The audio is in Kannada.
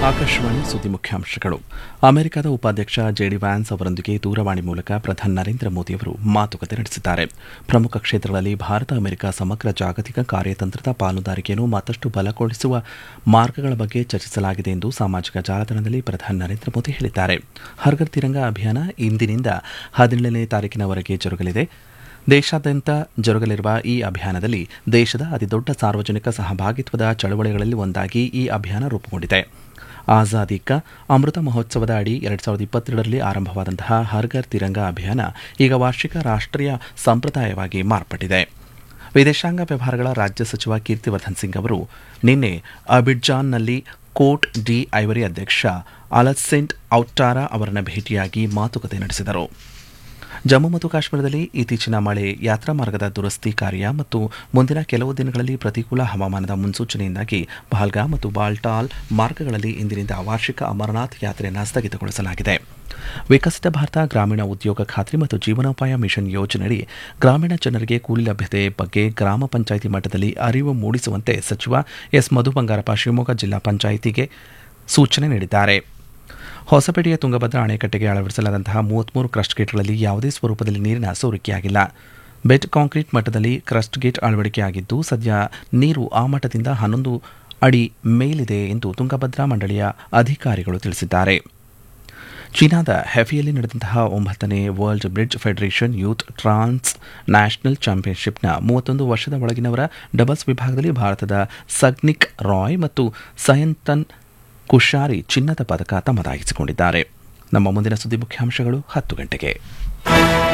ಆಕಾಶವಾಣಿ ಸುದ್ದಿ ಮುಖ್ಯಾಂಶಗಳು ಅಮೆರಿಕದ ಉಪಾಧ್ಯಕ್ಷ ಜೆಡಿ ವ್ಯಾನ್ಸ್ ಅವರೊಂದಿಗೆ ದೂರವಾಣಿ ಮೂಲಕ ಪ್ರಧಾನಿ ನರೇಂದ್ರ ಮೋದಿಯವರು ಮಾತುಕತೆ ನಡೆಸಿದ್ದಾರೆ ಪ್ರಮುಖ ಕ್ಷೇತ್ರಗಳಲ್ಲಿ ಭಾರತ ಅಮೆರಿಕ ಸಮಗ್ರ ಜಾಗತಿಕ ಕಾರ್ಯತಂತ್ರದ ಪಾಲುದಾರಿಕೆಯನ್ನು ಮತ್ತಷ್ಟು ಬಲಗೊಳಿಸುವ ಮಾರ್ಗಗಳ ಬಗ್ಗೆ ಚರ್ಚಿಸಲಾಗಿದೆ ಎಂದು ಸಾಮಾಜಿಕ ಜಾಲತಾಣದಲ್ಲಿ ಪ್ರಧಾನಿ ನರೇಂದ್ರ ಮೋದಿ ಹೇಳಿದ್ದಾರೆ ಹರ್ಗರ್ ತಿರಂಗ ಅಭಿಯಾನ ಇಂದಿನಿಂದ ಹದಿನೇಳನೇ ತಾರೀಕಿನವರೆಗೆ ಜರುಗಲಿದೆ ದೇಶಾದ್ಯಂತ ಜರುಗಲಿರುವ ಈ ಅಭಿಯಾನದಲ್ಲಿ ದೇಶದ ಅತಿದೊಡ್ಡ ಸಾರ್ವಜನಿಕ ಸಹಭಾಗಿತ್ವದ ಚಳವಳಿಗಳಲ್ಲಿ ಒಂದಾಗಿ ಈ ಅಭಿಯಾನ ರೂಪುಗೊಂಡಿದೆ ಆಜಾದಿ ಕಾ ಅಮೃತ ಮಹೋತ್ಸವದ ಅಡಿ ಎರಡ್ ಸಾವಿರದ ಇಪ್ಪತ್ತೆರಡರಲ್ಲಿ ಆರಂಭವಾದಂತಹ ಹರ್ಗರ್ ತಿರಂಗ ಅಭಿಯಾನ ಈಗ ವಾರ್ಷಿಕ ರಾಷ್ಟೀಯ ಸಂಪ್ರದಾಯವಾಗಿ ಮಾರ್ಪಟ್ಟಿದೆ ವಿದೇಶಾಂಗ ವ್ಯವಹಾರಗಳ ರಾಜ್ಯ ಸಚಿವ ಕೀರ್ತಿವರ್ಧನ್ ಸಿಂಗ್ ಅವರು ನಿನ್ನೆ ಅಬಿಡ್ಜಾನ್ನಲ್ಲಿ ಕೋಟ್ ಡಿ ಐವರಿ ಅಧ್ಯಕ್ಷ ಅಲಸೆಂಟ್ ಔಟ್ಟಾರಾ ಅವರನ್ನು ಭೇಟಿಯಾಗಿ ಮಾತುಕತೆ ನಡೆಸಿದರು ಜಮ್ಮು ಮತ್ತು ಕಾಶ್ಮೀರದಲ್ಲಿ ಇತ್ತೀಚಿನ ಮಳೆ ಯಾತ್ರಾ ಮಾರ್ಗದ ದುರಸ್ತಿ ಕಾರ್ಯ ಮತ್ತು ಮುಂದಿನ ಕೆಲವು ದಿನಗಳಲ್ಲಿ ಪ್ರತಿಕೂಲ ಹವಾಮಾನದ ಮುನ್ಸೂಚನೆಯಿಂದಾಗಿ ಬಾಲ್ಗಾ ಮತ್ತು ಬಾಲ್ಟಾಲ್ ಮಾರ್ಗಗಳಲ್ಲಿ ಇಂದಿನಿಂದ ವಾರ್ಷಿಕ ಅಮರನಾಥ್ ಯಾತ್ರೆಯನ್ನು ಸ್ಥಗಿತಗೊಳಿಸಲಾಗಿದೆ ವಿಕಸಿತ ಭಾರತ ಗ್ರಾಮೀಣ ಉದ್ಯೋಗ ಖಾತ್ರಿ ಮತ್ತು ಜೀವನೋಪಾಯ ಮಿಷನ್ ಯೋಜನೆಯಡಿ ಗ್ರಾಮೀಣ ಜನರಿಗೆ ಕೂಲಿ ಲಭ್ಯತೆ ಬಗ್ಗೆ ಗ್ರಾಮ ಪಂಚಾಯಿತಿ ಮಟ್ಟದಲ್ಲಿ ಅರಿವು ಮೂಡಿಸುವಂತೆ ಸಚಿವ ಎಸ್ ಮಧು ಬಂಗಾರಪ್ಪ ಶಿವಮೊಗ್ಗ ಜಿಲ್ಲಾ ಪಂಚಾಯಿತಿಗೆ ಸೂಚನೆ ನೀಡಿದ್ದಾರೆ ಹೊಸಪೇಟೆಯ ತುಂಗಭದ್ರಾ ಅಣೆಕಟ್ಟೆಗೆ ಅಳವಡಿಸಲಾದಂತಹ ಮೂವತ್ಮೂರು ಕ್ರಸ್ಟ್ ಗೇಟ್ಗಳಲ್ಲಿ ಯಾವುದೇ ಸ್ವರೂಪದಲ್ಲಿ ನೀರಿನ ಸೋರಿಕೆಯಾಗಿಲ್ಲ ಬೆಡ್ ಕಾಂಕ್ರೀಟ್ ಮಟ್ಟದಲ್ಲಿ ಕ್ರಸ್ಟ್ ಗೇಟ್ ಅಳವಡಿಕೆಯಾಗಿದ್ದು ಸದ್ಯ ನೀರು ಆ ಮಟ್ಟದಿಂದ ಹನ್ನೊಂದು ಅಡಿ ಮೇಲಿದೆ ಎಂದು ತುಂಗಭದ್ರಾ ಮಂಡಳಿಯ ಅಧಿಕಾರಿಗಳು ತಿಳಿಸಿದ್ದಾರೆ ಚೀನಾದ ಹೆಫಿಯಲ್ಲಿ ನಡೆದಂತಹ ಒಂಬತ್ತನೇ world bridge federation youth transnational ಚಾಂಪಿಯನ್ಶಿಪ್ನ ಮೂವತ್ತೊಂದು ವರ್ಷದ ಒಳಗಿನವರ ಡಬಲ್ಸ್ ವಿಭಾಗದಲ್ಲಿ ಭಾರತದ ಸಗ್ನಿಕ್ ರಾಯ್ ಮತ್ತು ಸಯಂತನ್ ಕುಶಾರಿ ಚಿನ್ನದ ಪದಕ ತಮ್ಮದಾಗಿಸಿಕೊಂಡಿದ್ದಾರೆ ನಮ್ಮ ಮುಂದಿನ ಸುದ್ದಿ ಮುಖ್ಯಾಂಶಗಳು ಹತ್ತು ಗಂಟೆಗೆ